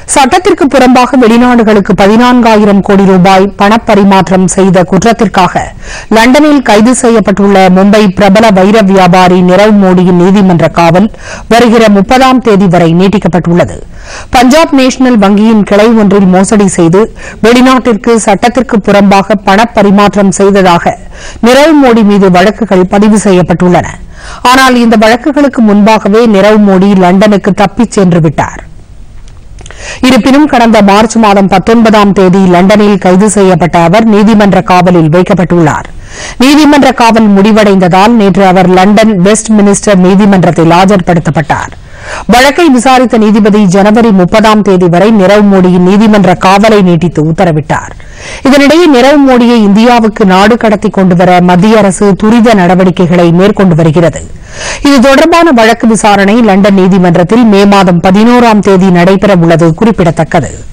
சட்டத்திற்கு புறம்பாக வெளிநாடுகளுக்கு பதினான்காயிரம் கோடி ரூபாய் பணப்பரிமாற்றம் செய்த குற்றத்திற்காக லண்டனில் கைது செய்யப்பட்டுள்ள மும்பை பிரபல வைர வியாபாரி நிரவ் மோடியின் நீதிமன்ற காவல் வருகிற முப்பதாம் தேதி வரை நீட்டிக்கப்பட்டுள்ளது பஞ்சாப் நேஷனல் வங்கியின் கிளை ஒன்றில் மோசடி செய்து வெளிநாட்டிற்கு சட்டத்திற்கு புறம்பாக பணப்பரிமாற்றம் செய்ததாக நிரவ் மோடி மீது வழக்குகள் பதிவு செய்யப்பட்டுள்ளன ஆனால் இந்த வழக்குகளுக்கு முன்பாகவே நிரவ் மோடி லண்டனுக்கு தப்பிச் சென்று விட்டார் இருப்பினும் கடந்த மார்ச் மாதம் பத்தொன்பதாம் தேதி லண்டனில் கைது செய்யப்பட்ட அவர் நீதிமன்ற காவலில் வைக்கப்பட்டுள்ளார் நீதிமன்ற காவல் முடிவடைந்ததால் நேற்று அவர் லண்டன் வெஸ்ட் மினிஸ்டர் நீதிமன்றத்தில் ஆஜர்படுத்தப்பட்டார் வழக்கை விசாரித்த நீதிபதி ஜனவரி முப்பதாம் தேதி வரை நிரவ் மோடியின் நீதிமன்ற காவலை நீட்டித்து உத்தரவிட்டார் இதனிடையே நிரவ் மோடியை இந்தியாவுக்கு நாடு கடத்தி கொண்டுவர மத்திய அரசு துரித நடவடிக்கைகளை மேற்கொண்டு வருகிறது இது தொடர்பான வழக்கு விசாரணை லண்டன் நீதிமன்றத்தில் மே மாதம் பதினோராம் தேதி நடைபெறவுள்ளது குறிப்பிடத்தக்கது